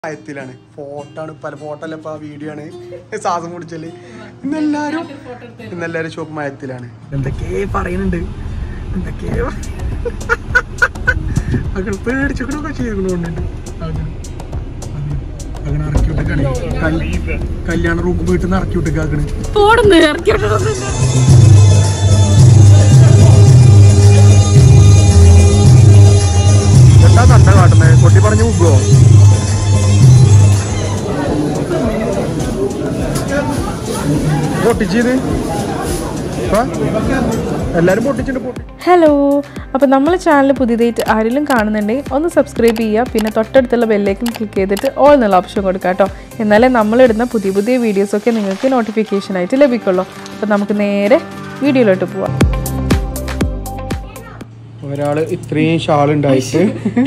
പ്രായത്തിലാണ് photo ആണ് പല photo അല്ല ഇപ്പൊ വീഡിയോ ആണ് ശ്വാസം പിടിച്ചല് ഇന്നെല്ലാരും ഇന്നെല്ലാരും ഷോപ്പ് മയത്തിലാണ് എന്തൊക്കെ പറയുന്നുണ്ട് എന്തൊക്കെ അങ്ങനെ പേടിച്ചൊക്കെ ചെയ്തുകൊണ്ടുണ്ട് അങ്ങനെ ഇറക്കി വിട്ടേക്കാണ് കല്യാണ റൂം വീട്ടിൽ നിന്ന് ഇറക്കി വിട്ടേക്കാണ് പോടുന്നു ഇറക്കി വിട്ടതൊന്നുമില്ല എന്താ തണ്ട കാട്ടുന്നത് കൊട്ടി പറഞ്ഞു മുക്കുവോ പൊട്ടിച്ചത് എല്ലാരും പൊട്ടിച്ചിട്ട് പൊട്ടി ഹലോ അപ്പോൾ നമ്മളെ ചാനൽ പുതിയതായിട്ട് ആരെങ്കിലും കാണുന്നുണ്ടെങ്കിൽ ഒന്ന് സബ്സ്ക്രൈബ് ചെയ്യുക പിന്നെ തൊട്ടടുത്തുള്ള ബെല്ലേക്കും ക്ലിക്ക് ചെയ്തിട്ട് ഓൾ എന്നുള്ള ഓപ്ഷൻ കൊടുക്കുക കേട്ടോ എന്നാലേ നമ്മളിടുന്ന പുതിയ പുതിയ വീഡിയോസൊക്കെ നിങ്ങൾക്ക് നോട്ടിഫിക്കേഷൻ ആയിട്ട് ലഭിക്കുള്ളൂ അപ്പോൾ നമുക്ക് നേരെ വീഡിയോയിലോട്ട് പോവാം ഒരാള് ഇത്രയും ഷാൾ ഉണ്ടായിട്ട്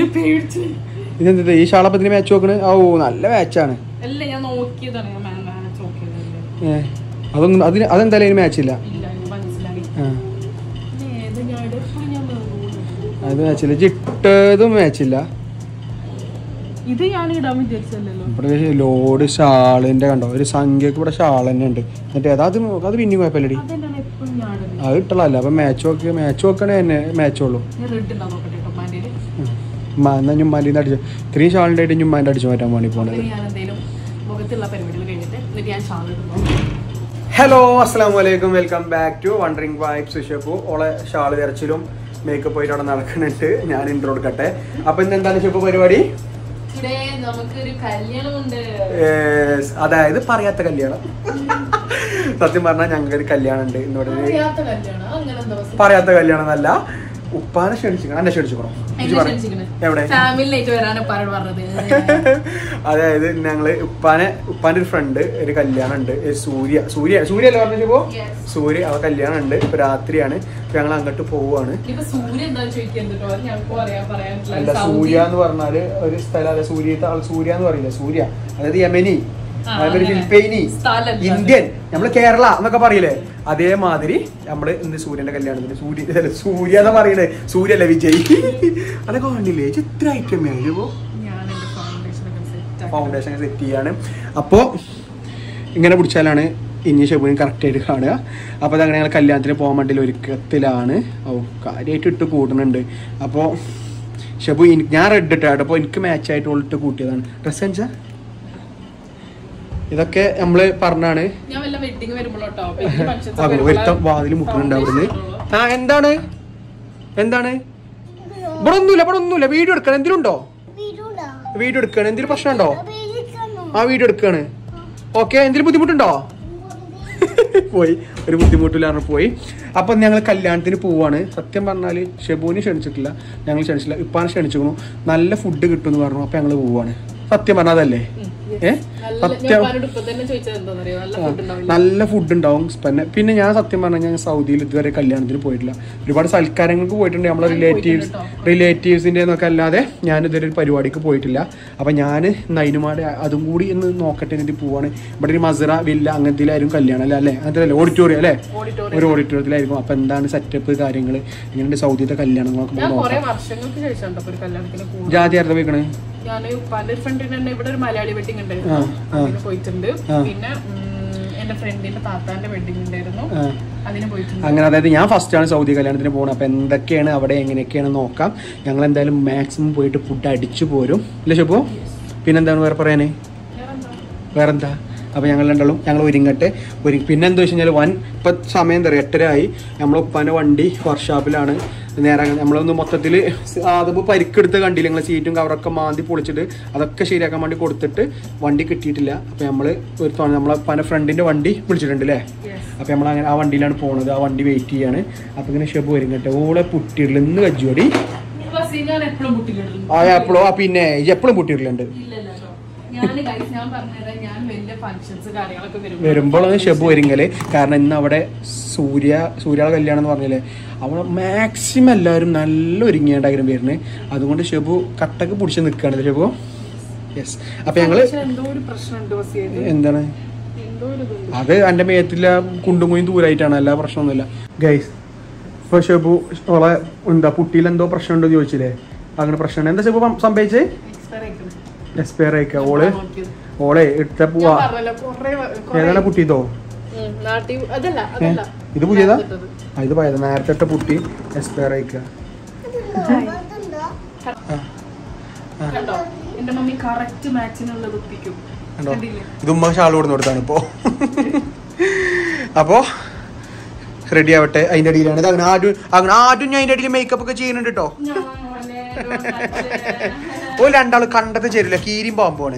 ഇതെന്താ ഈ ഷാളപ്പത്തിന് മാച്ച് നോക്കണ് ഓ നല്ല മാച്ചാണ് അല്ല ഞാൻ നോക്കിയതാണ് ഞാൻ മാച്ച് നോക്കിയത് ഏ അതൊന്നും അതിന് അതെന്തായാലും അതിന് മാച്ച് ഇല്ല ഇല്ല ഞാൻ മനസ്സിലായി ആ ഏത് ഞാൻ എപ്പോഴും ഞാൻ നോക്കും. അത് മാച്ചില്ല ജിട്ടതും മാച്ചില്ല ഇത് ഞാൻ ഇടാൻ വിചാരിച്ചല്ലോ ഇവിടെ ലോഡ് ഷാളിന്റെ കണ്ടോ ഒരു സംഖ്യക്ക് ഇവിടെ ഷാൾ തന്നെ ഉണ്ട് എന്നിട്ട് അത് അത് അത് പിന്നെയും കുഴപ്പമില്ലടി അതെന്താണ് എപ്പോഴും ഞാൻ ഇടുന്നത് അത് ഇട്ടളല്ല അപ്പൊ മാച്ച് നോക്കി മാച്ച് നോക്കണേ തന്നെ മാച്ച് ഉള്ളൂ ഞാൻ റെഡ് ഉണ്ടാവും നോക്കട്ടെ കേട്ടോ മാൻ്റെ എന്നാ ഞുമ്മാൻ്റെ അടിച്ചു ഇത്രയും ഷാളിൻ്റെ ആയിട്ട് ഞുമ്മാൻ്റെ അടിച്ചു മാറ്റാൻ വേണ്ടി പോണത് ഞാൻ എന്തെങ്കിലും മുഖത്തുള്ള പരിപാടികൾ കഴിഞ്ഞിട്ട് എന്നിട്ട് ഞാൻ ഷാൾ ഇടുന്നു ഹലോ അസ്സാം വലൈക്കും welcome back to wandering vibes ഷെപ്പു ഓളെ ഷാള് തെരച്ചിലും മേക്കപ്പ് ആയിട്ട് അവിടെ നടക്കുന്നുണ്ട് ഞാൻ ഇൻട്രോ എടുക്കട്ടെ അപ്പൊ ഇന്ന് എന്താണ് ഷെപ്പ് പരിപാടി ഇവിടെ നമുക്കൊരു കല്യാണമുണ്ട് ഏസ്, അതായത് പറയാത്ത കല്യാണം സത്യം പറഞ്ഞാൽ ഞങ്ങൾക്ക് ഒരു കല്യാണം ഉണ്ട് എന്നോട് ഒരു അറിയാത്ത കല്യാണം അങ്ങനെ എന്താ അവസ്ഥ? പറയാത്ത കല്യാണം എന്നല്ല ഉപ്പാനെ ക്ഷണിച്ചിക്കണം എന്നെ ക്ഷണിച്ചിക്കണോ എന്നെ ക്ഷണിച്ചിക്കണ്. എവിടെ ഫാമിലിയിലായിട്ട് വരാനാ പറഞ്ഞത് പറഞ്ഞത് അതായത് ഞങ്ങള് ഉപ്പാനെ ഉപ്പാന്റെ ഒരു ഫ്രണ്ട് ഒരു കല്യാണം ഉണ്ട് ഏ, സൂര്യ സൂര്യ സൂര്യ അല്ലേ പറഞ്ഞപ്പോ Yes. സൂര്യ അവ കല്യാണം ഉണ്ട് ഇപ്പൊ രാത്രിയാണ് ഇപ്പൊ ഞങ്ങൾ അങ്ങോട്ട് പോവാണ് ഇപ്പൊ സൂര്യ എന്താ ചോദിക്കുന്നത് കേട്ടോ അത് ഞങ്ങൾക്ക് പറയാൻ പറയാൻ അല്ല സൂര്യ എന്ന് പറഞ്ഞാല് ഒരു സ്ഥലം അല്ല സൂര്യത്തെ ആൾ സൂര്യ എന്ന് പറയില്ല സൂര്യ അതായത് യമനി ആ, അതേമാതിരി അങ്ങനെ. ഫിലിപ്പൈനി സ്ഥലം അല്ല. ഇന്ത്യൻ നമ്മള് കേരള എന്നൊക്കെ പറയില്ലേ അതേമാതിരി നമ്മള് ഇന്ന് സൂര്യന്റെ കല്യാണത്തിന് സൂര്യ അല്ല, സൂര്യ എന്ന് പറയണേ സൂര്യ അല്ല വിജയ് അതൊക്കെ കണ്ടില്ലേ ചിത്ര ഐറ്റം ഞാൻ എന്റെ ഫൗണ്ടേഷൻ ഒക്കെ സെറ്റ് ഫൗണ്ടേഷൻ സെറ്റ് ചെയ്യാണ് അപ്പോൾ ഇങ്ങനെ പിടിച്ചാലാണ് ഇനി ഷെബുവിന് കറക്റ്റായിട്ട് കാണുക അപ്പോൾ അതങ്ങനെ ഞങ്ങൾ കല്യാണത്തിന് പോകാൻ വേണ്ടി ഒരുക്കത്തിലാണ് ഓ കാര്യമായിട്ട് ഇട്ട് കൂട്ടുന്നുണ്ട് അപ്പോൾ ഷെബു എനിക്ക് ഞാൻ റെഡ് ഇട്ടാട്ടോ അപ്പോൾ എനിക്ക് മാച്ചായിട്ട് ഇട്ട് കൂട്ടിയതാണ് ഡ്രസ് അഞ്ചാ ഇതൊക്കെ നമ്മൾ പറഞ്ഞാണ് ഞാൻ വല്ല വെഡിങ് വരുമ്പോഴോട്ടോ വലിയ functions ആ, ഒക്കെ ഒരുത്തം വരുമ്പോഴാ വാതിൽ മുട്ടുന്നുണ്ട് അവിടുന്ന് foundation ആ എന്താണ് എന്താണ് ഇവിടെ ഒന്നുമില്ല ഇവിടെ ഒന്നുമില്ല വീഡിയോ എടുക്കണം എന്തിനുണ്ടോ വീഡിയോ എടുക്കണം എന്തെങ്കിലും പ്രശ്നമുണ്ടോ ആ വീഡിയോ എടുക്കാണ് ഓക്കെ എന്തെങ്കിലും ബുദ്ധിമുട്ടുണ്ടോ പോയി ഒരു ബുദ്ധിമുട്ടില്ലാതെ പോയി അപ്പൊ ഞങ്ങൾ കല്യാണത്തിന് പോവാണ് സത്യം പറഞ്ഞാല് ഷെബുവിനെ ക്ഷണിച്ചിട്ടില്ല ഞങ്ങൾ ക്ഷണിച്ചില്ല ഇപ്പാനെ ക്ഷണിച്ചിരുന്നു നല്ല ഫുഡ് കിട്ടുമെന്ന് പറഞ്ഞു അപ്പൊ ഞങ്ങൾ പോവാണ് സത്യം പറഞ്ഞതല്ലേ ഏ നല്ല ഞാൻ സത്യം ഉപ്പാനോട് ഇപ്പൊ തന്നെ ചോദിച്ചത് എന്താണെന്നറിയോ നല്ല ഫുഡ് ഉണ്ടാവില്ല നല്ല ഫുഡ് ഉണ്ടാവും പിന്നെ പിന്നെ ഞാൻ സത്യം പറഞ്ഞാൽ ഞാൻ സൗദിയിൽ ഇതുവരെ കല്യാണത്തിന് പോയിട്ടില്ല ഒരുപാട് സൽക്കാരങ്ങൾക്ക് പോയിട്ടുണ്ട് നമ്മളെ റിലേറ്റീവ്സ് റിലേറ്റീവ്സിന്റെ എന്നൊക്കെ അല്ലാതെ ഞാൻ ഇതുവരെ ഒരു പരിപാടിക്ക് പോയിട്ടില്ല അപ്പൊ ഞാൻ നൈനുമാട് അതും കൂടി ഒന്ന് നോക്കട്ടെ എന്നിട്ട് പോവാണ് ഇവിടെ ഒരു മസറ വില്ല അങ്ങനത്തിലായിരിക്കും കല്യാണം അല്ലേ അല്ലേ അങ്ങനത്തെ അല്ലേ ഓഡിറ്റോറിയം അല്ലേ ഒരു ഓഡിറ്റോറിയത്തിലായിരിക്കും അപ്പൊ എന്താണ് സെറ്റപ്പ് കാര്യങ്ങൾ ഇങ്ങനെയുണ്ട് സൗദിയിലത്തെ കല്യാണങ്ങളൊക്കെ ഞാൻ നമുക്ക് കുറെ നോക്കാം വർഷങ്ങൾക്ക് ശേഷം ഉണ്ടോ ഒരു കല്യാണത്തിന് പോകും ജാതി ആരുടെ പോയിക്കണേ ഞാൻ ഉപ്പാന്റെ ഒരു ഫ്രണ്ടിന് തന്നെ ഇവിടെ ഒരു മലയാളി വെഡിങ് ആ, ഉണ്ടായിരുന്നു ആ. അതിന് പോയിട്ടുണ്ട് ആ. പിന്നെ ഉം, എന്റെ ഫ്രണ്ടിന്റെ താത്താന്റെ വെഡിങ് ഉണ്ടായിരുന്നു ആ അതിന് പോയിട്ടുണ്ട് അങ്ങനെ അതായത് ഞാൻ ഫസ്റ്റ് ആണ് സൗദി കല്യാണത്തിന് പോകുന്നത് അപ്പോൾ എന്തൊക്കെയാണ് അവിടെ എങ്ങനെയൊക്കെയാണ് നോക്കാം ഞങ്ങൾ എന്തായാലും മാക്സിമം പോയിട്ട് ഫുഡ് അടിച്ചു പോരും ഇല്ല ഷുപ്പു പിന്നെന്താണ് വേറെ പറയാനേ വേറെന്താ? വേറെന്താ അപ്പോൾ ഞങ്ങൾ രണ്ടാളും ഞങ്ങൾ ഒരുങ്ങട്ടെ ഒരു പിന്നെ എന്താ വെച്ച് കഴിഞ്ഞാൽ വൻ ഇപ്പം സമയം എന്താ പറയുക എട്ടര ആയി നമ്മളെ ഉപ്പാൻ്റെ വണ്ടി വർക്ക്ഷോപ്പിലാണ് നേരെ നമ്മളൊന്ന് മൊത്തത്തിൽ അതിപ്പോൾ പരിക്കെടുത്ത് കണ്ടില്ല ഞങ്ങൾ സീറ്റും കവറൊക്കെ മാന്തി പൊളിച്ചിട്ട് അതൊക്കെ ശരിയാക്കാൻ വേണ്ടി കൊടുത്തിട്ട് വണ്ടി കിട്ടിയിട്ടില്ല അപ്പോൾ നമ്മൾ ഒരു തവണ നമ്മളെ ഉപ്പാൻ്റെ ഫ്രണ്ടിൻ്റെ വണ്ടി വിളിച്ചിട്ടുണ്ട് അല്ലേ Yes. അപ്പോൾ നമ്മൾ അങ്ങനെ ആ വണ്ടിയിലാണ് പോണത് ആ വണ്ടി വെയിറ്റ് ചെയ്യാണ് അപ്പോൾ ഇങ്ങനെ ഷെബ് വരും കേട്ടോ ഓളെ പുട്ടിയിട്ടില്ല ഇന്ന് കജ്ജുവടി ബസ്സിൽ ഞാൻ എപ്പോഴും മുട്ടിക്കിടുന്നു ആ എപ്പോഴും ആ പിന്നെ എപ്പോഴും പുട്ടിയിട്ടില്ലുണ്ട് ഇല്ലല്ലോ ഞാൻ guys, ഞാൻ പറഞ്ഞുതരാം ഞാൻ വലിയ ഫങ്ഷൻസ് കാര്യങ്ങളൊക്കെ വരുമ്പോൾ വരുമ്പോഴാണ് ഷെബ് വരുങ്കല് കാരണം ഇന്ന് അവിടെ സൂര്യ സൂര്യാളെ കല്യാണം എന്ന് പറഞ്ഞില്ലേ അവിടെ മാക്സിമം എല്ലാവരും നല്ല ഒരുങ്ങിയാണ്ടായിരുന്നു വരുന്നത് അതുകൊണ്ട് ഷെബു കട്ടക്ക് പിടിച്ച് നിൽക്കുകയാണ് ഷെബു യെസ് അപ്പം ഞങ്ങൾ പക്ഷെ എന്തോ ഒരു പ്രശ്നമുണ്ട് ബസ്സിൽ എന്താണ് എന്തോ ഒരു ഇതുണ്ട് അത് എൻ്റെ മേത്തില്ല കുണ്ടും കുഞ്ഞും ദൂരായിട്ടാണ് എല്ലാ പ്രശ്നമൊന്നുമില്ല ഗൈസ് ഇപ്പോൾ ഷെബു ഓളെ എന്താ പുട്ടിയിൽ എന്തോ പ്രശ്നമുണ്ടോ എന്ന് ചോദിച്ചില്ലേ അങ്ങനെ പ്രശ്നമുണ്ട് എന്താ ഷെബു സംഭവിച്ചേ എക്സ്പയർ ആയിട്ടുണ്ട് എക്സ്പയർ ആയിക്ക ഓള് ഓളെ എടുത്ത പോവാ ഏതാണ് പുട്ടിയതോ അതല്ല ഏ? ഇത് പുതിയതാ ആ, ഇത് പഴയത് നേരത്തെ ഇട്ട പുട്ടി എക്സ്പയർ ആയിക്ക കണ്ടോ എന്റെ മമ്മി കറക്റ്റ് മാച്ചിനുള്ളത് ഒപ്പിക്കും കണ്ടോ ഇത് ഉമ്മ ഷാൾ കൊടുന്ന് കൊടുത്താണ് ഇപ്പോ അപ്പോ റെഡി ആവട്ടെ അതിന്റെ അടിയിലാണ് ഇത് അങ്ങനെ ആദ്യം അങ്ങനെ ആദ്യം ഞാൻ അതിന്റെ അടിയിൽ മേക്കപ്പ് ഒക്കെ ചെയ്യുന്നുണ്ട് കേട്ടോ ഓ രണ്ടാളും കണ്ടത് ചേരില്ല കീരിയും പാമ്പാണ്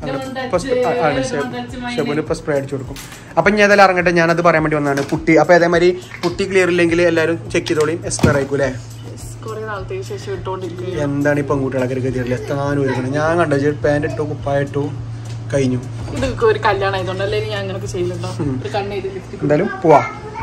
ഷെബുന് ഇപ്പൊ സ്പ്രേ അടിച്ചു കൊടുക്കും അപ്പൊ ഞാൻ ഏതായാലും ഇറങ്ങട്ടെ ഞാനത് പറയാൻ വേണ്ടി വന്നതാണ് പുട്ടി അപ്പൊ അതേമാതിരി പുട്ടി ക്ലിയർ ഇല്ലെങ്കിൽ എല്ലാവരും ചെക്ക് ചെയ്തോളിയും എക്സ്പയർ ആയിക്കൂലേ കുറെ നാളത്തേക്ക് ശേഷം ഇട്ടോണ്ടിരിക്കുക എന്താണ് ഈ പെൺകുട്ടികളൊക്കെ ഗതികളിൽ എത്താനും ഒരുക്കണം ഞാൻ കണ്ടോ പാൻറ് ഇട്ടു കുപ്പായിട്ടു കഴിഞ്ഞു ഇതൊക്കെ ഒരു കല്യാണം ആയതുകൊണ്ട് അല്ലെങ്കിൽ ഞാൻ അങ്ങനൊക്കെ ചെയ്യില്ലട്ടോ ഒരു കണ്ണെഴുതി ലിഫ്റ്റ് എന്തായാലും പോവാ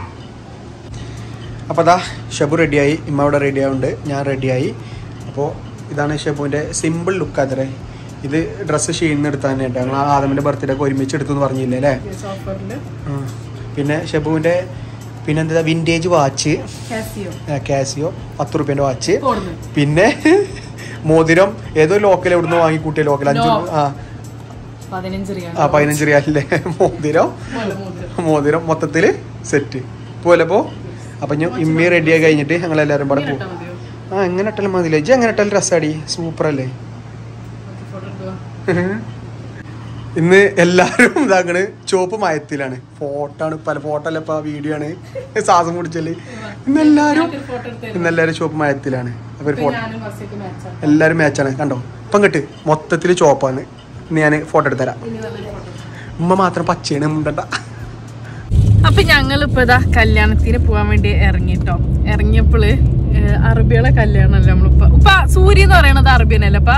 അപ്പോൾ അതാ ഷബു റെഡിയായി ഇമ്മ അവിടെ റെഡി ആവുന്നുണ്ട് ഞാൻ റെഡിയായി അപ്പോൾ ഇതാണ് ഷബുവിൻ്റെ സിമ്പിൾ ലുക്ക് അത്രേ ഇത് ഡ്രസ്സ് ഷീന്ന് എടുത്താൽ തന്നെ കേട്ടോ ഞങ്ങൾ ആദമിൻ്റെ ബർത്ത്ഡേ ഒക്കെ ഒരുമിച്ച് എടുത്തു എന്ന് പറഞ്ഞില്ലേ അല്ലേ ഓഫറിൽ ആ. പിന്നെ ഷബുവിൻ്റെ പിന്നെ എന്താ വിൻറ്റേജ് വാച്ച് കാസിയോ കാസിയോ പത്ത് റുപ്യൻ്റെ വാച്ച് കൊടുന്നു പിന്നെ മോതിരം ഏതോ ലോക്കൽ എവിടുന്ന് വാങ്ങി കൂട്ടിയ ലോക്കൽ അഞ്ചു ലോ. ആ പതിനഞ്ച് റിയാൽ ആ പതിനഞ്ച് റിയാലിലെ മോതിരം മോതിരം മൊത്തത്തില് സെറ്റ് പോലെ പോ അപ്പൊ ഞാൻ ഇമ്മി റെഡിയായി കഴിഞ്ഞിട്ട് ഞങ്ങൾ എല്ലാവരും പാടെ പോകും മതിയോ ആ എങ്ങനെ ഇട്ടാലും മതിയില്ലേ ഇജ്ജ് എങ്ങനെ ഇട്ടാലും രസാടി സൂപ്പർ അല്ലേ ഫോട്ടോ എടുക്കുക ഇന്ന് എല്ലാവരും ഇതാക്കണ് ചുവപ്പ് മയത്തിലാണ് ഫോട്ടോ ആണ് പല ഫോട്ടോ അല്ല ഇപ്പൊ വീഡിയോ ആണ് ശ്വാസം കുടിച്ചല് ഇന്ന് എല്ലാവരും ഫോട്ടോ എടുത്ത് ഇന്ന് എല്ലാവരും ചുവപ്പ് മയത്തിലാണ് അപ്പൊ ഒരു ഫോട്ടോ ഞാനും ബസ്സിക്ക് മാച്ചാണ് എല്ലാവരും മാച്ചാണ് കണ്ടോ ഇപ്പം കിട്ട് മൊത്തത്തിൽ ചുവപ്പാണ് ഇന്ന് ഞാൻ ഫോട്ടോ എടുത്തരാം ഇനി നല്ലൊരു ഫോട്ടോ ഉമ്മ മാത്രം പച്ചയാണ് മുണ്ടണ്ട അപ്പൊ ഞങ്ങളിപ്പോ ഇതാ കല്യാണത്തിന് പോവാൻ വേണ്ടി ഇറങ്ങിട്ടോ ഇറങ്ങിയപ്പോള് ഏഹ്, അറബികളെ കല്യാണമല്ല നമ്മളിപ്പോ ഉപ്പ സൂര്യ എന്ന് പറയണത് അറബിയനല്ലേ അപ്പ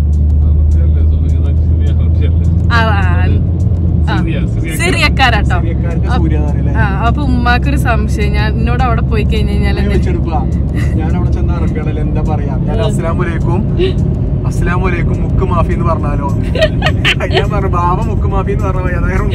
ആ, ആ, ആ. സിറിയക്കാരാട്ടോ സിറിയക്കാർക്ക് സൂര്യ എന്ന് പറയില്ലേ? ആ അപ്പൊ ഉമ്മാക്കൊരു സംശയം ഞാൻ എന്നോട് അവിടെ പോയി കഴിഞ്ഞ് കഴിഞ്ഞാൽ ഞാൻ വെച്ചെടുക്കുക. ഞാൻ അവിടെ ചെന്ന അറബിയാണല്ലോ എന്താ പറയാ ഞാൻ അസ്സലാമലൈക്കും അസ്സലാമലൈക്കും മുക്ക് മാഫി എന്ന് പറഞ്ഞാലോ ഞാൻ പറഞ്ഞു ബാബ മുക്ക് മാഫി എന്ന് പറഞ്ഞ അതായത്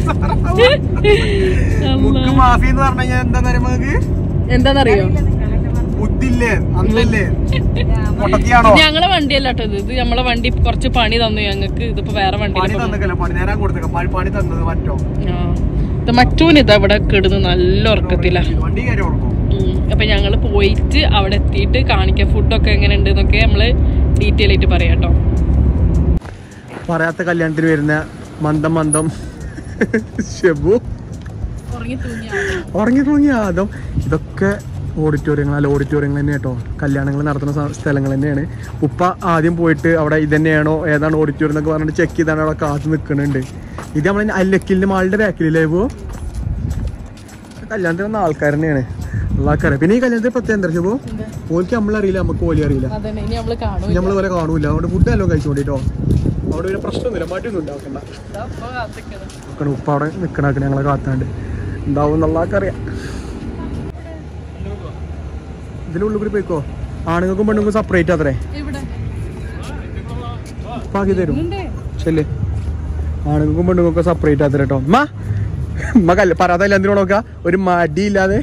മുക്ക് മാഫി എന്ന് പറഞ്ഞു കഴിഞ്ഞാൽ എന്താ പറയുക നമുക്ക് എന്താന്നറിയോ ബുദ്ധില്ലേ അന്നല്ലേ പൊട്ടത്തിയാണോ ഞങ്ങളെ വണ്ടിയല്ല കേട്ടോ ഇത് ഇത് നമ്മളെ വണ്ടി കുറച്ച് പണി തന്നു ഞങ്ങൾക്ക് ഇതിപ്പോ വേറെ പണി വണ്ടി തന്നേക്കല്ല പണി നേരം കൊടുത്തേക്ക പണി പണി തന്നത് മറ്റോ ഇത് മറ്റൂന് ഇതാ ഇവിടെ കിടന്ന് നല്ല ഉറക്കത്തില്ല വണ്ടി കയറി ഉറക്കും അപ്പൊ ഞങ്ങള് പോയിട്ട് അവിടെ എത്തിയിട്ട് കാണിക്കാം ഫുഡൊക്കെ എങ്ങനെ ഉണ്ട് എന്നൊക്കെ നമ്മള് ഡീറ്റെയിൽ ആയിട്ട് പറയാം കേട്ടോ പറയാത്ത കല്യാണത്തിന് വരുന്ന മന്ദം മന്ദം ഷെബു ഉറങ്ങി തൂങ്ങിയ ഉറങ്ങി തൂങ്ങിയ ആദം ഇതൊക്കെ ഓഡിറ്റോറിയങ്ങൾ അല്ല ഓഡിറ്റോറിയങ്ങൾ തന്നെ കേട്ടോ കല്യാണങ്ങൾ നടത്തുന്ന സ- സ്ഥലങ്ങൾ തന്നെയാണ് ഉപ്പ ആദ്യം പോയിട്ട് അവിടെ ഇത് തന്നെയാണോ ഏതാണ് ഓഡിറ്റോറിയം എന്നൊക്കെ പറഞ്ഞിട്ട് ചെക്ക് ചെയ്താണ് അവിടെ കാത്തു നിൽക്കുന്നുണ്ട് ഇത് നമ്മൾ അല്ലക്കിലിൻ്റെ മാളുടെ ബാക്കിലല്ലേ പോ കല്യാണത്തിന് വന്ന ആൾക്കാർ തന്നെയാണ് ആൾക്കാരെ പിന്നെ ഈ കല്യാണത്തിന് പ്രത്യേകം എന്താ ഷെബു ഓൽക്ക് നമ്മളറിയില്ല നമുക്ക് ഓലി അറിയില്ല അതന്നെ ഇനി നമ്മള് കാണും നമ്മൾ വരെ കാണൂല അതുകൊണ്ട് ഫുഡ് എല്ലാം കഴിച്ചോണ്ടിട്ടോ അവിടെ ഒരു പ്രശ്നമൊന്നുമില്ല മാറ്റിയൊന്നും ഉണ്ടാക്കണ്ട നിൽക്കണം ഉപ്പ അവിടെ നിൽക്കണാക്കണ ഞങ്ങളെ കാത്താണ്ട് ഉണ്ടാവും എന്നുള്ള അറിയാം ഇതിനുള്ളിൽ കൂടി പോയിക്കോ ആണുങ്ങൾക്കും പെണ്ണുങ്ങൾക്കും സെപ്പറേറ്റ് അത്രേ ഇവിടെ പാക്കി തരും ശരി ആണുങ്ങൾക്കും പെണ്ണുങ്ങൾക്കും സെപ്പറേറ്റ് അത്ര കേട്ടോ അമ്മ അമ്മ കല്ല പറയാതല്ല എന്തിനു നോക്ക ഒരു മടിയില്ലാതെ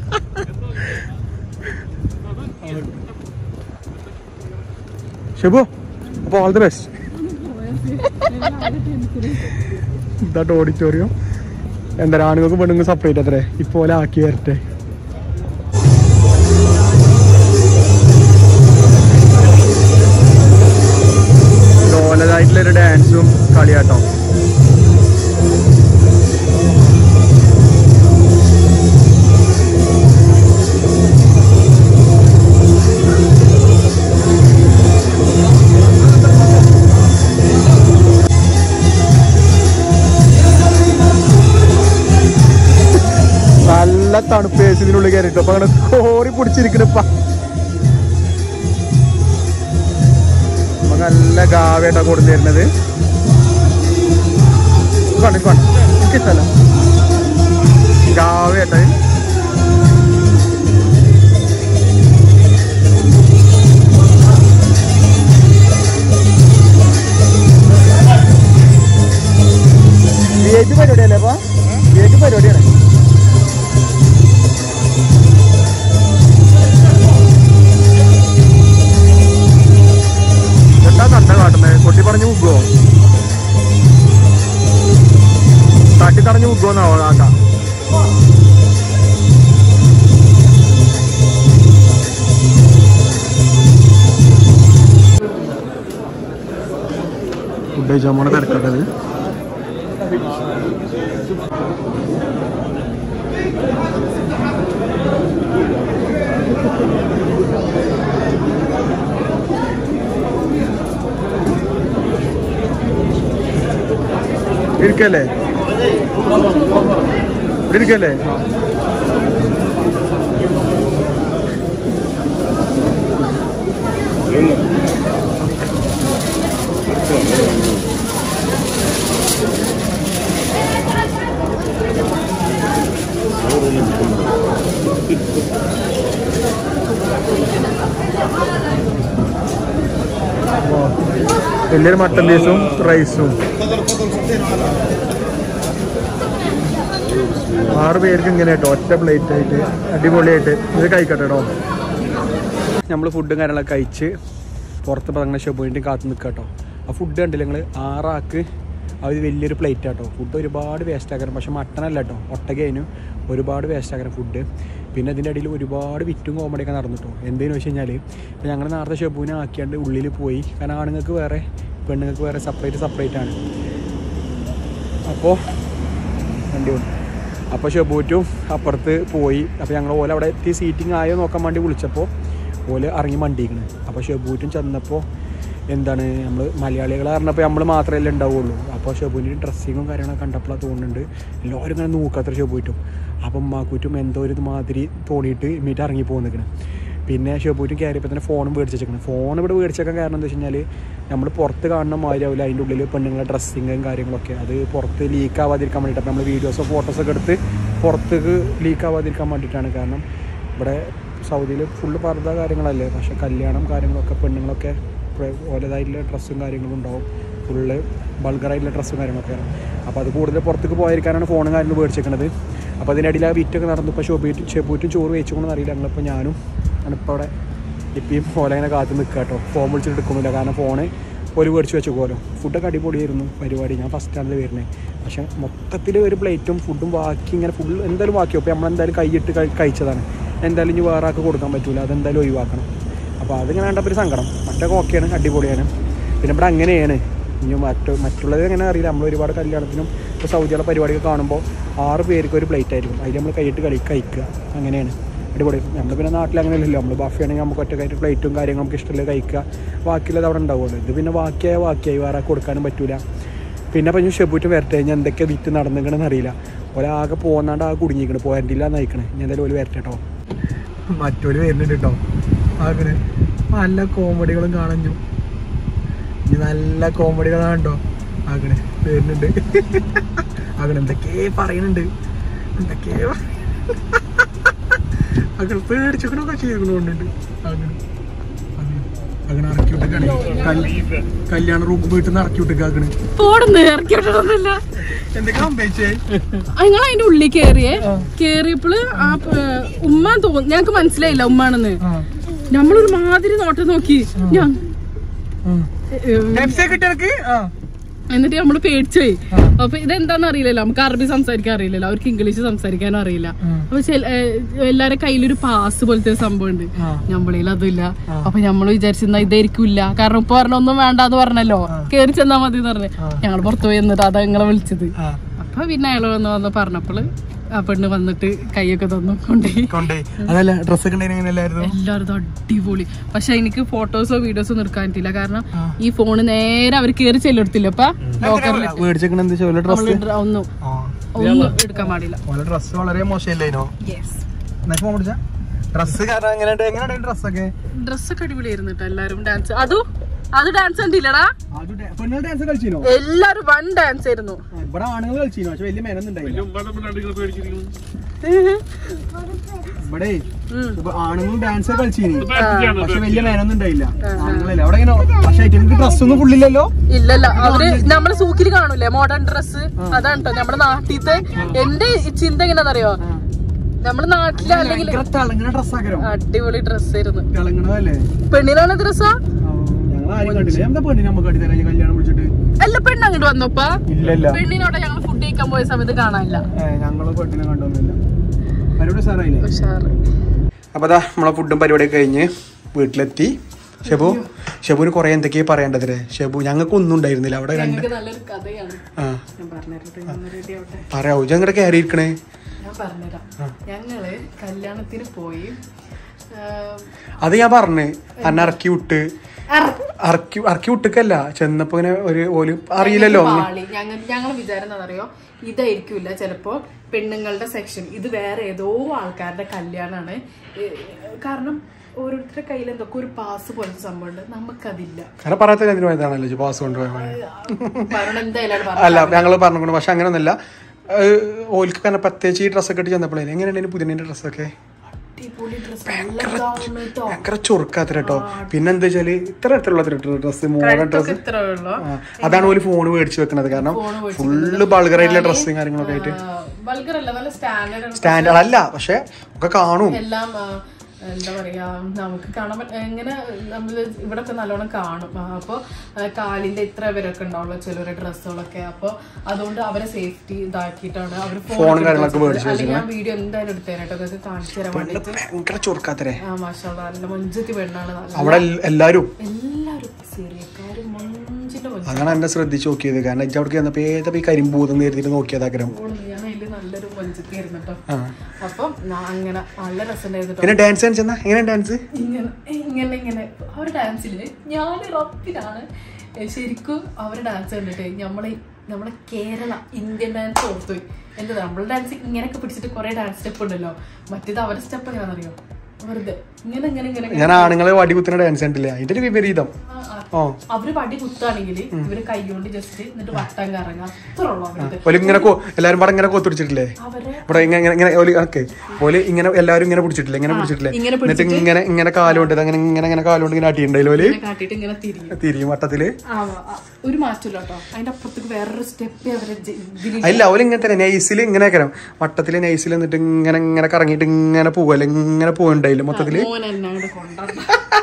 ഷെബു അപ്പോൾ ഓൾ ദി ബെസ്റ്റ് ഇതാട്ടോ ഓഡിറ്റോറിയം എന്താ ആണുങ്ങൾക്കും പെണ്ണുങ്ങൾക്കും സെപ്പറേറ്റ് അത്രേ ഇപ്പോലെ ആക്കി വരട്ടെ ലോലതായിട്ടുള്ള ഒരു ഡാൻസും കളിയാട്ടോ നല്ല തണുപ്പ് ഏസി ഇതിനുള്ളിൽ കയറിട്ടോ അപ്പൊ അങ്ങനെ കോറി പിടിച്ചിരിക്കണപ്പ അപ്പൊ നല്ല ഗാവേട്ടാ കൊടുത്തു തരുന്നത് കണ്ടു കണ്ടു എനിക്കിഷ്ടല്ല ഗാവേട്ട വി ഐ പി പരിപാടിയല്ലേ അപ്പൊ വി ഐ പി പരിപാടിയാണ് എന്താ കണ്ട കാട്ടുന്നത് കൊട്ടി പറഞ്ഞു മുക്കുവോ തടഞ്ഞു മുക്കുമെന്നാവോ ആക്ക ഫുഡ് കഴിച്ചാൽ പോണ തിരക്കട്ടത് ഇരിക്കല്ലേ ഇവിടെ ഇരിക്കല്ലേ വലിയൊരു മട്ടൻ പീസും റൈസും ആറ് പേർക്ക് ഇങ്ങനെ കേട്ടോ ഒറ്റ പ്ലേറ്റ് ആയിട്ട് അടിപൊളിയായിട്ട് ഇത് കഴിക്കട്ടെ കേട്ടോ നമ്മൾ ഫുഡും കാര്യങ്ങളൊക്കെ കഴിച്ച് പുറത്ത് പറഞ്ഞ ഷോ പോയിട്ട് കാത്തു നിൽക്കുക കേട്ടോ ആ ഫുഡ് കണ്ടില്ല നിങ്ങൾ ആറാക്ക് അത് വലിയൊരു പ്ലേറ്റ് ആട്ടോ ഫുഡ് ഒരുപാട് വേസ്റ്റ് ആക്കണം പക്ഷെ മട്ടനല്ല കേട്ടോ ഒട്ടകയിനും ഒരുപാട് വേസ്റ്റ് ആക്കണം ഫുഡ് പിന്നെ അതിൻ്റെ ഇടയിൽ ഒരുപാട് വിറ്റും കോമഡിയൊക്കെ നടന്നു കേട്ടോ എന്തെന്ന് വെച്ച് കഴിഞ്ഞാൽ ഇപ്പോൾ ഞങ്ങൾ നേരത്തെ ഷെബുവിനെ ആക്കിയാണ്ട് ഉള്ളിൽ പോയി കാരണം ആണുങ്ങൾക്ക് വേറെ പെണ്ണുങ്ങൾക്ക് വേറെ സെപ്പറേറ്റ് സെപ്പറേറ്റ് ആണ് അപ്പോൾ വണ്ടി വന്നു അപ്പോൾ ഷെബൂറ്റും അപ്പുറത്ത് പോയി അപ്പോൾ ഞങ്ങൾ ഓല അവിടെ എത്തി സീറ്റിംഗ് ആയോ നോക്കാൻ വേണ്ടി വിളിച്ചപ്പോൾ ഓല് ഇറങ്ങി മണ്ടിയിരിക്കണ് അപ്പോൾ ഷെബൂറ്റും ചെന്നപ്പോൾ എന്താണ് നമ്മൾ മലയാളികൾ പറഞ്ഞപ്പോൾ നമ്മൾ മാത്രമല്ലേ ഉണ്ടാവുള്ളൂ അപ്പോൾ ഷെബൂറ്റിൻ്റെ ഡ്രസ്സിങ്ങും കാര്യങ്ങളൊക്കെ കണ്ടപ്പോൾ തോന്നുന്നുണ്ട് എല്ലാവരും ഇങ്ങനെ നോക്കാത്ര ഷെബൂറ്റും അപ്പം ഉമ്മാക്കൂറ്റും എന്തോ ഒരു മാതിരി തോന്നിയിട്ട് മീറ്റ് ഇറങ്ങി പോകുന്നിരിക്കണം പിന്നെ ഷെബൂറ്റും കയറിയപ്പോൾ തന്നെ ഫോണും മേടിച്ച് വെച്ചേക്കണം ഫോൺ ഇവിടെ മേടിച്ചേക്കാൻ കാരണം എന്താ വെച്ച് കഴിഞ്ഞാൽ നമ്മൾ പുറത്ത് കാണുന്ന മാതിരി ആവില്ല അതിൻ്റെ ഉള്ളിൽ പെണ്ണുങ്ങളുടെ ഡ്രസ്സിങ്ങും കാര്യങ്ങളൊക്കെ അത് പുറത്ത് ലീക്ക് ആവാതിരിക്കാൻ വേണ്ടിയിട്ട് അപ്പോൾ നമ്മൾ വീഡിയോസോ ഫോട്ടോസൊക്കെ എടുത്ത് പുറത്തേക്ക് ലീക്ക് ആവാതിരിക്കാൻ വേണ്ടിയിട്ടാണ് കാരണം ഇവിടെ സൗദിയിൽ ഫുള്ള് പർദ്ദ കാര്യങ്ങളല്ലേ പക്ഷേ കല്യാണം കാര്യങ്ങളൊക്കെ പെണ്ണുങ്ങളൊക്കെ പ്ര- ഓലതായിട്ടുള്ള ഡ്രസ്സും കാര്യങ്ങളും ഉണ്ടാവും ഫുള്ള് ബൾഗറായിട്ടുള്ള ഡ്രസ്സും കാര്യങ്ങളൊക്കെ അപ്പോൾ അത് കൂടുതൽ പുറത്തേക്ക് പോയിരിക്കാനാണ് ഫോണും കാര്യങ്ങളും മേടിച്ചേക്കണത് അപ്പോൾ അതിനിടയിൽ ആ വിറ്റൊക്കെ നടന്നു ഇപ്പോൾ ഷോബീറ്റും ഷെബൂറ്റും ചോറ് വെച്ചുകൊണ്ടെന്ന് അറിയില്ല ഞങ്ങളിപ്പോൾ ഞാനും ഞാനിപ്പോൾ അവിടെ ഇപ്പം ഓല ഇങ്ങനെ കാത്ത് നിൽക്കുക കേട്ടോ ഫോൺ വിളിച്ചിട്ട് എടുക്കുന്നില്ല കാരണം ഫോണ് ഒരു മേടിച്ച് വെച്ച പോലും ഫുഡൊക്കെ അടിപൊളിയായിരുന്നു പരിപാടി ഞാൻ ഫസ്റ്റാണ് വരുന്നത് പക്ഷേ മൊത്തത്തിൽ ഒരു പ്ലേറ്റും ഫുഡും ബാക്കി ഇങ്ങനെ ഫുൾ എന്തായാലും ബാക്കി അപ്പോൾ നമ്മളെന്തായാലും കൈയിട്ട് കഴി- കഴിച്ചതാണ് എന്തായാലും ഇനി വേറെ ആൾക്ക് കൊടുക്കാൻ പറ്റില്ല അതെന്തായാലും ഒഴിവാക്കണം അപ്പോൾ അതിങ്ങനെ കണ്ടപ്പോൾ ഒരു സങ്കടം മറ്റൊക്കെ ഓക്കെയാണ് അടിപൊളിയാണ് പിന്നെ ഇവിടെ അങ്ങനെയാണ് ഇനി മറ്റു മറ്റുള്ളത് എങ്ങനെ അറിയില്ല നമ്മൾ ഒരുപാട് കല്യാണത്തിനും ഇപ്പോൾ സൗദിയുടെ പരിപാടിയൊക്കെ കാണുമ്പോൾ ആറ് പേർക്ക് ഒരു പ്ലേറ്റ് ആയിരിക്കും അതിൽ നമ്മൾ കൈയിട്ട് കളി കഴിക്കുക അങ്ങനെയാണ് അടിപൊളി നമ്മൾ പിന്നെ നാട്ടിൽ അങ്ങനെയല്ലല്ലോ നമ്മൾ ബഫയാണെങ്കിൽ നമുക്ക് ഒറ്റക്കായിട്ട് പ്ലേറ്റും കാര്യങ്ങളും നമുക്ക് ഇഷ്ടമുള്ളത് കഴിക്കുക ബാക്കിയുള്ളത് അവിടെ ഉണ്ടാവുമല്ലോ ഇത് പിന്നെ ബാക്കിയായ ബാക്കിയായി വേറെ കൊടുക്കാനും പറ്റൂല പിന്നെ അപ്പം ഞാൻ ഷെബൂറ്റ് വരട്ടെ ഞാൻ എന്തൊക്കെ വിറ്റ് നടന്നിക്കണമെന്ന് അറിയില്ല ഒരാകെ പോകുന്നാണ്ട് ആ കുടുങ്ങിക്കണ് പോരണ്ടില്ല നയിക്കണേ ഞാൻ എന്തായാലും ഒരു വരട്ടെ കേട്ടോ മറ്റൊരു വരുന്നുണ്ട് കേട്ടോ ആകെ നല്ല കോമഡികളും കാണഞ്ഞു ഇനി നല്ല കോമഡികളാണ് കേട്ടോ ആകണേ വരുന്നുണ്ട് ആകണ എന്തൊക്കെ പറയുന്നുണ്ട് എന്തൊക്കെ അങ്ങനെ പേടിച്ചൊക്കെ ചെയ്തുകൊണ്ടുണ്ട് അങ്ങനെ അങ്ങനെ ഇറക്കി വിട്ടേക്കാണ് കല്യാണ റൂം വീട്ടിൽ നിന്ന് ഇറക്കി വിട്ടേക്കാണ് പോടുന്ന് ഇറക്കി വിട്ടിട്ടൊന്നുമില്ല എന്തൊക്കെ സംഭവിച്ചേ നിങ്ങൾ അതിന്റെ ഉള്ളിൽ കേറിയേ കേറിയപ്പോള് ആ പ- ഉമ്മ തോന്നി ഞങ്ങക്ക് മനസ്സിലായില്ല ഉമ്മാണെന്ന് നമ്മളൊരു മാതിരി നോട്ടം നോക്കി ഞാൻ കിട്ടിയനക്ക് എന്നിട്ട് നമ്മള് പേടിച്ചുപോയി അപ്പൊ ഇതെന്താന്ന് അറിയില്ലല്ലോ നമുക്ക് അറബി സംസാരിക്കാൻ അറിയില്ലല്ലോ അവർക്ക് ഇംഗ്ലീഷ് സംസാരിക്കാനും അറിയില്ല അപ്പൊ ചെല- ഏഹ് എല്ലാരെ കയ്യിലൊരു പാസ് പോലത്തെ ഒരു സംഭവം ഉണ്ട് ഞമ്മളിൽ അതുമില്ല അപ്പൊ ഞമ്മള് വിചാരിച്ചിരുന്ന ഇതായിരിക്കില്ല കാരണം ഇപ്പൊ പറഞ്ഞ ഒന്നും വേണ്ടാന്ന് പറഞ്ഞല്ലോ കേറി ചെന്നാ മതി എന്ന് പറഞ്ഞു ഞങ്ങൾ പുറത്തു പോയി എന്നിട്ട് അതാ ഞങ്ങളെ വിളിച്ചത് അപ്പൊ പിന്നെ അയാള് വന്ന് വന്ന് പറഞ്ഞപ്പോള് ആ പെണ്ണ് വന്നിട്ട് കൈയൊക്കെ തന്നു കൊണ്ടുപോയി കൊണ്ടേ അതല്ല ഡ്രസ്സൊക്കെ ഉണ്ടായിരുന്നു എല്ലായിരുന്നു എല്ലാവരും ഇത് അടിപൊളി പക്ഷെ എനിക്ക് ഫോട്ടോസോ വീഡിയോസോ ഒന്നും എടുക്കാൻ പറ്റില്ല കാരണം ഈ ഫോണ് നേരെ അവർ കയറി ചെല്ലെടുത്തില്ല അപ്പൊ ലോക്കറിൽ മേടിച്ചേക്കണ എന്താ ചോല ഡ്രസ്സ് ഒന്നും ഒന്നും എടുക്കാൻ പാടില്ല ഓല ഡ്രസ്സ് വളരെ മോശമല്ലേനോ എന്നാ ഫോൺ പിടിച്ച ഡ്രസ്സ് കാരണം എങ്ങനെയുണ്ട് എങ്ങനെയുണ്ട് ഡ്രസ്സൊക്കെ ഡ്രസ്സൊക്കെ അടിപൊളിയായിരുന്നു കേട്ടോ എല്ലാരും ഡാൻസ് അതും അത് ഡാൻസ് കണ്ടില്ലടാ പെണ്ണുങ്ങൾ ഡാൻസ് കളിച്ചിനോ എല്ലാരും വൺ ഡാൻസ് ആയിരുന്നു ഇവിടെ ആണുങ്ങൾ കളിച്ചിനോ പക്ഷെ വലിയ മേനൊന്നും ഉണ്ടായില്ല ഇവിടെ ഇപ്പൊ ആണുങ്ങളും ഡാൻസ് കളിച്ചിനി പക്ഷെ വലിയ മേനൊന്നും ഉണ്ടായില്ല ആണുങ്ങളല്ലേ അവിടെ ഇങ്ങനെ പക്ഷെ എനിക്ക് ഡ്രസ്സൊന്നും ഫുള്ളില്ലല്ലോ ഇല്ലല്ല അവര് നമ്മളെ സൂക്കിൽ കാണൂലേ മോഡേൺ ഡ്രസ്സ് അതാണ് കേട്ടോ നമ്മുടെ നാട്ടിലത്തെ എന്റെ ചിന്ത എങ്ങനെയാണെന്നറിയോ നമ്മുടെ നാട്ടിലെ അല്ലെങ്കിൽ ഭയങ്കര തിളങ്ങണ ഡ്രസ്സാക്കരോ അടിപൊളി ഡ്രസ് ആയിരുന്നു തിളങ്ങണതല്ലേ പെണ്ണിനാണ് ഡ്രസ്സാ ഞങ്ങൾ ആരും കണ്ടില്ല എന്താ പെണ്ണിനെ നമുക്ക് കണ്ടി തരാം കല്യാണം വിളിച്ചിട്ട് അല്ല പെണ്ണ് അങ്ങോട്ട് വന്നപ്പാ ഇല്ലല്ല പെണ്ണിനോടെ ഞങ്ങൾ ഫുഡ് കഴിക്കാൻ പോയ സമയത്ത് കാണാനില്ല ഞങ്ങൾ പെട്ടിനെ കണ്ടൊന്നുമില്ല പരിപാടി സാറായില്ലേ ഉഷാറ് അപ്പോൾ അതാ നമ്മളെ ഫുഡും പരിപാടിയൊക്കെ കഴിഞ്ഞ് വീട്ടിലെത്തി ഷെബു ഷെബുവിന് കുറേ എന്തൊക്കെയാ പറയേണ്ടതില്ലേ ഷെബു ഞങ്ങൾക്ക് ഒന്നും ഉണ്ടായിരുന്നില്ല അവിടെ രണ്ട് ഞങ്ങൾക്ക് നല്ലൊരു കഥയാണ് ആ ഞാൻ പറഞ്ഞിട്ട് ഒന്ന് റെഡി ആവട്ടെ പറയാവൂ ഞങ്ങളുടെ കയറി ഇരിക്കണേ ഞാൻ പറഞ്ഞുതരാം ഞങ്ങള് കല്യാണത്തിന് പോയി ആം, അത് ഞാൻ പറഞ്ഞ് അന്നെ ഇറക്കി വിട്ട് ഇറക്കി ഇറക്കി വിട്ടിക്കല്ല ചെന്നപ്പോ ഇങ്ങനെ ഒരു ഓല് അറിയില്ലല്ലോ പാളി ഞങ്ങൾ ഞങ്ങൾ വിചാരം എന്താണെന്നറിയോ ഇതായിരിക്കില്ല ചിലപ്പോ പെണ്ണുങ്ങളുടെ സെക്ഷൻ ഇത് വേറെ ഏതോ ആൾക്കാരുടെ കല്യാണാണ് ഏ, കാരണം ഓരോരുത്തരുടെ കയ്യിൽ എന്തൊക്കെ ഒരു പാസ് പോലത്തെ സംഭവമുണ്ട് നമുക്കതില്ല അങ്ങനെ പറയാത്ത എന്തിനു പോയതാണല്ലോ പാസ് കൊണ്ടുപോയ കാരണം എന്തായാലും അവിടെ പറഞ്ഞു അല്ല ഞങ്ങൾ പറഞ്ഞു പക്ഷെ അങ്ങനെയൊന്നുമില്ല ഓൽക്ക് കാരണം പ്രത്യേകിച്ച് ഈ ഡ്രസ്സൊക്കെ ഇട്ട് ചെന്നപ്പോഴേ എങ്ങനെയാണ് പുതിയ ഡ്രസ്സൊക്കെ അടിപൊളി ഡ്രസ് നല്ല ഗൗണ് കേട്ടോ ഭയങ്കര ചൊറുക്കാത്ര കേട്ടോ പിന്നെ എന്താ വെച്ചാല് ഇത്ര ഇത്രയുള്ള ഡ്രസ്സ് മോഡേൺ ഡ്രസ്സ് ഇത്ര ഉള്ളു അതാണ് ഒരു ഫോൺ മേടിച്ച് വെക്കണത് കാരണം ഫുള്ള് ബൾഗറായിട്ടുള്ള ഡ്രസ്സും കാര്യങ്ങളൊക്കെ ആയിട്ട് ബൾഗർ അല്ല നല്ല സ്റ്റാൻഡേർഡ് സ്റ്റാൻഡേർഡ് അല്ല പക്ഷെ ഒക്കെ കാണും എല്ലാം ആ, എന്താ പറയാ നമുക്ക് കാണാൻ പറ്റ എങ്ങനെ നമ്മൾ ഇവിടെ ഒക്കെ നല്ലോണം കാണും ആ, അപ്പൊ ആ, കാലിന്റെ ഇത്ര വരെയൊക്കെ ഉണ്ടാവുള്ളൂ ചിലരുടെ ഡ്രസ്സുകളൊക്കെ അപ്പൊ അതുകൊണ്ട് അവരെ സേഫ്റ്റി ഇതാക്കിയിട്ടാണ് അവർ ഫോൺ കാര്യങ്ങളൊക്കെ മേടിച്ച് അല്ലെങ്കിൽ ഞാൻ വീഡിയോ എന്തായാലും എടുത്തേനായിട്ട് അതൊക്കെ കാണിച്ചു തരാൻ വേണ്ടിട്ട് ഭയങ്കര ചൊറുക്കാത്തരേ ആ മാഷാ നല്ല മൊഞ്ചത്തി പെണ്ണാണ് നല്ല അവിടെ എൽ- എല്ലാരും എല്ലാരും സിറിയക്കാരും മൊഞ്ചിന്റെ മൊഞ്ച് അതാണ് എന്നെ ശ്രദ്ധിച്ച് നോക്കിയത് കാരണം ഇജ്ജ് അവിടേക്ക് ചെന്നപ്പോ ഏതാ ഈ കരിമ്പൂതം നേരിട്ട് നോക്കിയതാക്കരം ഞാൻ അതില് നല്ലൊരു മൊഞ്ചത്തി ആയിരുന്നു കേട്ടോ ആ അപ്പം ഞാൻ അങ്ങനെ നല്ല രസമുണ്ടായിരുന്നു കേട്ടോ പിന്നെ ഡാൻസ് കളിച്ചെന്നാ എങ്ങനെ ഡാൻസ് ഇങ്ങനെ ഇങ്ങനെ ഇങ്ങനെ അവർ ഡാൻസില് ഞാൻ റപ്പിനാണ് ശരിക്കും അവർ ഡാൻസ് കണ്ടിട്ട് നമ്മളെ നമ്മളെ കേരള ഇന്ത്യൻ ഡാൻസ് ഓർത്തുപോയി എന്താ നമ്മളെ ഡാൻസ് ഇങ്ങനെയൊക്കെ പിടിച്ചിട്ട് കുറെ ഡാൻസ് സ്റ്റെപ്പ് ഉണ്ടല്ലോ മറ്റേത് അവരുടെ സ്റ്റെപ്പ് എങ്ങനെയാണെന്നറിയോ വെറുതെ ഇങ്ങനെ ഇങ്ങനെ ഇങ്ങനെ ഞാൻ ആണുങ്ങളെ വടി കുത്തുന്ന ഡാൻസ് കണ്ടില്ലേ അതിന്റെ ഒരു വിപരീതം ആ, ആ. ഓ അവര് വടി കുത്താണെങ്കിൽ ഇവര് കൈകൊണ്ട് ജസ്റ്റ് എന്നിട്ട് വട്ടം കറങ്ങുക അത്ര ഉള്ളു അവരുടെ ഓല് ഇങ്ങനെ കോ- എല്ലാരും പാടെ ഇങ്ങനെ കൊത്തുപിടിച്ചിട്ടില്ലേ അവരെ ഇവിടെ ഇങ്ങനെ ഇങ്ങനെ ഇങ്ങനെ ഓല് ഓക്കെ ഓല് ഇങ്ങനെ എല്ലാരും ഇങ്ങനെ പിടിച്ചിട്ടില്ലേ ഇങ്ങനെ പിടിച്ചിട്ടില്ലേ ഇങ്ങനെ എന്നിട്ട് ഇങ്ങനെ ഇങ്ങനെ കാലുകൊണ്ട് അങ്ങനെ ഇങ്ങനെ ഇങ്ങനെ കാലുകൊണ്ട് ഇങ്ങനെ അട്ടിയുണ്ടായില്ല ഓല് ഇങ്ങനെ കാട്ടിയിട്ട് ഇങ്ങനെ തിരിയും തിരിയും വട്ടത്തില് ആ, ആ, ഒരു മാറ്റമില്ല കേട്ടോ അതിന്റെ അപ്പുറത്തേക്ക് വേറൊരു സ്റ്റെപ്പ് അവരെ ജ- ഇതില് അല്ല ഓല് ഇങ്ങനെ തന്നെ നൈസിൽ ഇങ്ങനെ കരം വട്ടത്തില് നൈസിൽ എന്നിട്ട് ഇങ്ങനെ ഇങ്ങനെ കറങ്ങിയിട്ട് ഇങ്ങനെ പോവല്ലേ ഇങ്ങനെ പോയിണ്ടായില്ല മൊത്തത്തില് മോൻ എന്നെ അങ്ങോട്ട് കൊണ്ടുവന്നു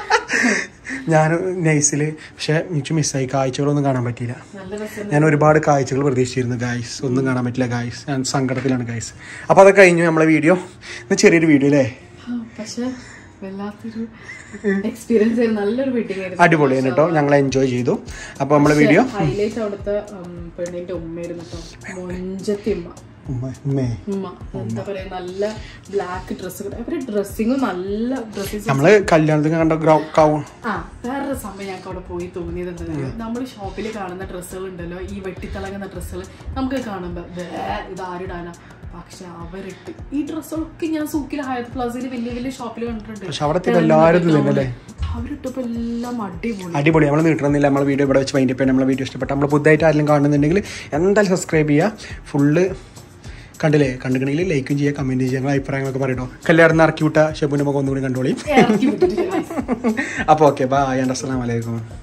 ഞാൻ നൈസിൽ പക്ഷെ എനിക്ക് മിസ്സായി കാഴ്ചകളൊന്നും കാണാൻ പറ്റിയില്ല നല്ല രസം ഞാൻ ഒരുപാട് കാഴ്ചകൾ പ്രതീക്ഷിച്ചിരുന്നു ഗായ്സ് ഒന്നും കാണാൻ പറ്റില്ല ഗായ്സ് ഞാൻ സങ്കടത്തിലാണ് ഗായ്സ് അപ്പോൾ അതൊക്കെ കഴിഞ്ഞു നമ്മളെ വീഡിയോ ഇന്ന് ചെറിയൊരു വീഡിയോ അല്ലേ ആ, പക്ഷെ വല്ലാത്തൊരു എക്സ്പീരിയൻസ് ആയിരുന്നു നല്ലൊരു വെഡിങ് ആയിരുന്നു അടിപൊളിയാണ് കേട്ടോ ഞങ്ങൾ എൻജോയ് ചെയ്തു അപ്പോൾ നമ്മളെ വീഡിയോ ഹൈലൈറ്റ് അവിടുത്തെ ഉം, പെണ്ണിന്റെ ഉമ്മയായിരുന്നു കേട്ടോ മൊഞ്ചത്തി ഉമ്മ ഉമ്മേ ഉമ്മ എന്താ പറയാ നല്ല ബ്ലാക്ക് ഡ്രസ്സുകൾ അവരുടെ ഡ്രസ്സിങ്ങും നല്ല ഡ്രസ്സിങ് നമ്മള് കല്യാണത്തിന് കണ്ട ഗ്രൗ കൗ- ആ വേറൊരു സമയം ഞങ്ങൾക്ക് അവിടെ പോയി തോന്നിയത് എന്താ നമ്മൾ ഷോപ്പിൽ കാണുന്ന ഡ്രസ്സുകൾ ഉണ്ടല്ലോ ഈ വെട്ടിത്തിളങ്ങുന്ന ഡ്രസ്സുകൾ നമുക്ക് കാണുമ്പോൾ ഇത് ആരിടാനാ പക്ഷെ അവരിട്ട് ഈ ഡ്രസ്സുകളൊക്കെ ഞാൻ സൂക്കിൽ ഹയത്ത് പ്ലാസയിൽ വലിയ വലിയ ഷോപ്പിൽ കണ്ടിട്ടുണ്ട് പക്ഷെ അവിടെ എത്തിയിട്ട് എല്ലാവരും ഇത് തന്നെ അല്ലേ അവരിട്ടപ്പോ എല്ലാം അടിപൊളി അടിപൊളി നമ്മൾ നീട്ടണമെന്നില്ല നമ്മളെ വീഡിയോ ഇവിടെ വെച്ച് വൈൻഡപ്പ് ചെയ്യാൻ നമ്മളെ വീഡിയോ ഇഷ്ടപ്പെട്ട നമ്മൾ പുതുതായിട്ട് ആരെങ്കിലും കാണുന്നുണ്ടെങ്കിൽ എന്തായാലും സബ്സ്ക്രൈബ് ചെയ്യുക ഫുള്ള് കണ്ടില്ലേ കണ്ടുകണമെങ്കിൽ ലൈക്കും ചെയ്യുക കമൻറ്റ് ചെയ്യുക ഞങ്ങൾ അഭിപ്രായങ്ങളൊക്കെ പറയട്ടോ കല്യാണം ഇറക്കി വിട്ട ഷെബുൻ്റെ മുഖം ഒന്നുകൂടി കണ്ടോളി ഇറക്കി വിട്ടിട്ട് അപ്പോൾ ഓക്കെ ബായ് അസ്സലാമലൈക്കും